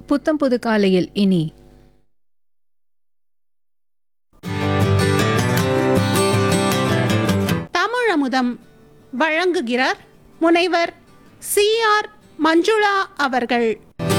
புத்தம் புது காலையில் இனி தமிழமுதம் வழங்குகிறார் முனைவர் சி ஆர் மஞ்சுளா அவர்கள்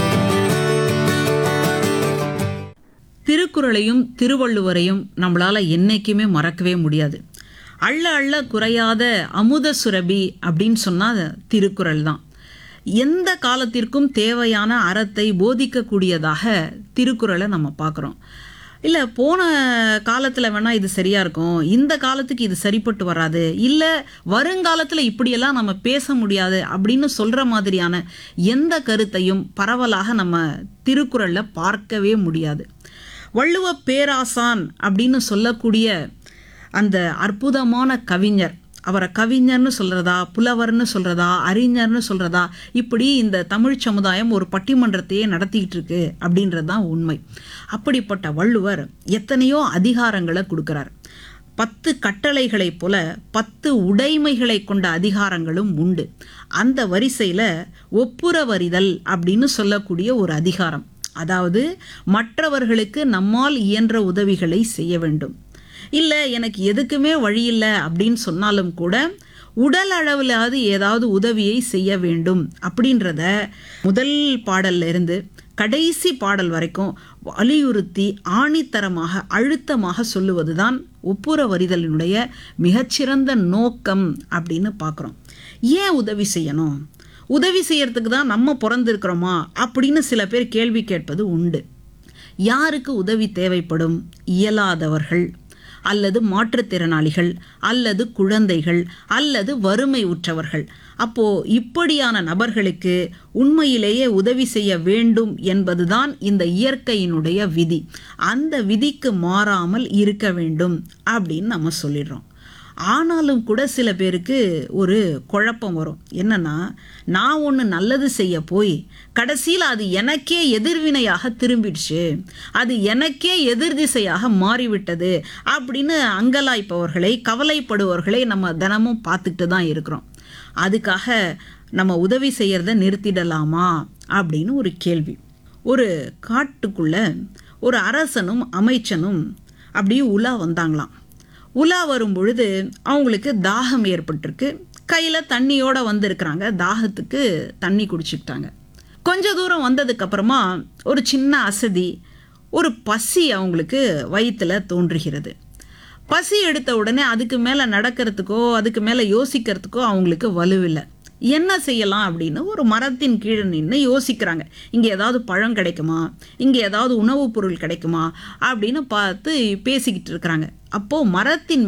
திருக்குறளையும் திருவள்ளுவரையும் நம்மளால என்னைக்குமே மறக்கவே முடியாது அள்ள அள்ள குறையாத அமுத சுரபி அப்படின்னு சொன்னா திருக்குறள் தான் எந்த காலத்திற்கும் தேவையான அறத்தை போதிக்கக்கூடியதாக திருக்குறளை நம்ம பார்க்குறோம் இல்லை போன காலத்தில் வேணால் இது சரியாக இருக்கும் இந்த காலத்துக்கு இது சரிப்பட்டு வராது இல்லை வருங்காலத்தில் இப்படியெல்லாம் நம்ம பேச முடியாது அப்படின்னு சொல்கிற மாதிரியான எந்த கருத்தையும் பரவலாக நம்ம திருக்குறளில் பார்க்கவே முடியாது வள்ளுவ பேராசான் அப்படின்னு சொல்லக்கூடிய அந்த அற்புதமான கவிஞர் அவரை கவிஞர்னு சொல்கிறதா புலவர்னு சொல்கிறதா அறிஞர்னு சொல்கிறதா இப்படி இந்த தமிழ் சமுதாயம் ஒரு பட்டிமன்றத்தையே நடத்திக்கிட்டு இருக்கு அப்படின்றது தான் உண்மை அப்படிப்பட்ட வள்ளுவர் எத்தனையோ அதிகாரங்களை கொடுக்குறார் பத்து கட்டளைகளைப் போல பத்து உடைமைகளை கொண்ட அதிகாரங்களும் உண்டு அந்த வரிசையில் ஒப்புரவறிதல் அப்படின்னு சொல்லக்கூடிய ஒரு அதிகாரம் அதாவது மற்றவர்களுக்கு நம்மால் இயன்ற உதவிகளை செய்ய வேண்டும் இல்லை எனக்கு எதுக்குமே வழி இல்லை அப்படின்னு சொன்னாலும் கூட உடல் அளவிலாவது ஏதாவது உதவியை செய்ய வேண்டும் அப்படின்றத முதல் பாடல்ல இருந்து கடைசி பாடல் வரைக்கும் வலியுறுத்தி ஆணித்தரமாக அழுத்தமாக சொல்லுவது தான் ஒப்புரவறிதலினுடைய மிகச்சிறந்த நோக்கம் அப்படின்னு பார்க்குறோம் ஏன் உதவி செய்யணும் உதவி செய்யறதுக்கு தான் நம்ம பிறந்திருக்கிறோமா அப்படின்னு சில பேர் கேள்வி கேட்பது உண்டு யாருக்கு உதவி தேவைப்படும் இயலாதவர்கள் அல்லது மாற்றுத்திறனாளிகள் அல்லது குழந்தைகள் அல்லது வறுமை உற்றவர்கள் அப்போ இப்படியான நபர்களுக்கு உண்மையிலேயே உதவி செய்ய வேண்டும் என்பதுதான் இந்த இயற்கையினுடைய விதி அந்த விதிக்கு மாறாமல் இருக்க வேண்டும் அப்படின்னு நம்ம சொல்லிடுறோம் ஆனாலும் கூட சில பேருக்கு ஒரு குழப்பம் வரும் என்னன்னா நான் ஒன்று நல்லது செய்ய போய் கடைசியில் அது எனக்கே எதிர்வினையாக திரும்பிடுச்சு அது எனக்கே எதிர் திசையாக மாறிவிட்டது அப்படின்னு அங்கலாய்ப்பவர்களை கவலைப்படுபவர்களை நம்ம தினமும் பார்த்துக்கிட்டு தான் இருக்கிறோம் அதுக்காக நம்ம உதவி செய்யறத நிறுத்திடலாமா அப்படின்னு ஒரு கேள்வி ஒரு காட்டுக்குள்ள ஒரு அரசனும் அமைச்சனும் அப்படியே உலா வந்தாங்களாம் உலா வரும் பொழுது அவங்களுக்கு தாகம் ஏற்பட்டிருக்கு கையில் தண்ணியோட வந்திருக்கிறாங்க தாகத்துக்கு தண்ணி குடிச்சுக்கிட்டாங்க கொஞ்ச தூரம் வந்ததுக்கு அப்புறமா ஒரு சின்ன அசதி ஒரு பசி அவங்களுக்கு வயிற்றுல தோன்றுகிறது பசி எடுத்த உடனே அதுக்கு மேலே நடக்கிறதுக்கோ அதுக்கு மேலே யோசிக்கிறதுக்கோ அவங்களுக்கு வலுவில்லை என்ன செய்யலாம் அப்படின்னு ஒரு மரத்தின் கீழே நின்று யோசிக்கிறாங்க இங்கே ஏதாவது பழம் கிடைக்குமா இங்கே ஏதாவது உணவுப் பொருள் கிடைக்குமா அப்படின்னு பார்த்து பேசிக்கிட்டு இருக்கிறாங்க அப்போது மரத்தின்